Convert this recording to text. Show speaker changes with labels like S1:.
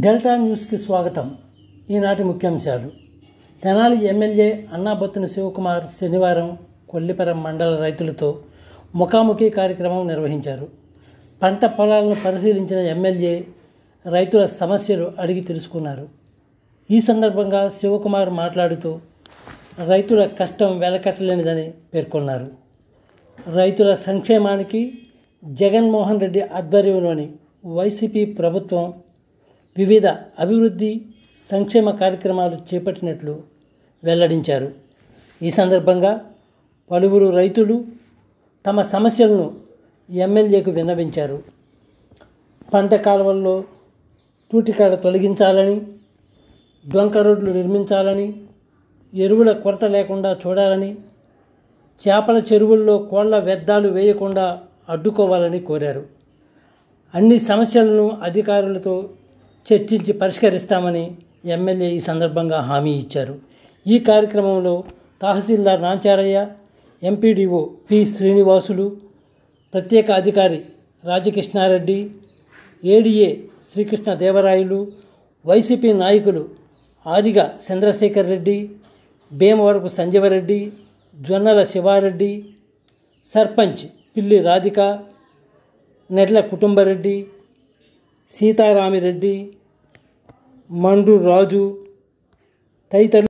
S1: delta న్యూస్కి స్వాగతం ఈనాటి ముఖ్యాంశాలు తెనాలి ఎమ్మెల్యే అన్నాబత్తుని శివకుమార్ శనివారం కొల్లిపరం మండల రైతులతో ముఖాముఖి కార్యక్రమం నిర్వహించారు పంట పొలాలను పరిశీలించిన ఎమ్మెల్యే రైతుల సమస్యలు అడిగి తెలుసుకున్నారు ఈ సందర్భంగా శివకుమార్ మాట్లాడుతూ రైతుల కష్టం వెలకట్టలేనిదని పేర్కొన్నారు రైతుల సంక్షేమానికి జగన్మోహన్ రెడ్డి ఆధ్వర్యంలోని వైసీపీ ప్రభుత్వం వివిధ అభివృద్ధి సంక్షేమ కార్యక్రమాలు చేపట్టినట్లు వెల్లడించారు ఈ సందర్భంగా పలువురు రైతులు తమ సమస్యలను ఎమ్మెల్యేకు విన్నవించారు పంట కాలువల్లో తూటికాడ తొలగించాలని డొంక రోడ్లు నిర్మించాలని ఎరువుల కొరత లేకుండా చూడాలని చేపల చెరువుల్లో కోళ్ల వ్యర్థాలు వేయకుండా అడ్డుకోవాలని కోరారు అన్ని సమస్యలను అధికారులతో చర్చించి పరిష్కరిస్తామని ఎమ్మెల్యే ఈ సందర్భంగా హామీ ఇచ్చారు ఈ కార్యక్రమంలో తహసీల్దార్ నాంచారయ్య ఎంపీడీఓ పి శ్రీనివాసులు ప్రత్యేక అధికారి రాజకృష్ణారెడ్డి ఏడీఏ శ్రీకృష్ణ దేవరాయలు వైసీపీ నాయకులు ఆదిగ చంద్రశేఖర్ రెడ్డి భీమవరపు సంజీవరెడ్డి జొన్నల శివారెడ్డి సర్పంచ్ పిల్లి రాధిక నెర్ల కుటుంబరెడ్డి సీతారామిరెడ్డి మండు రాజు తదితరులు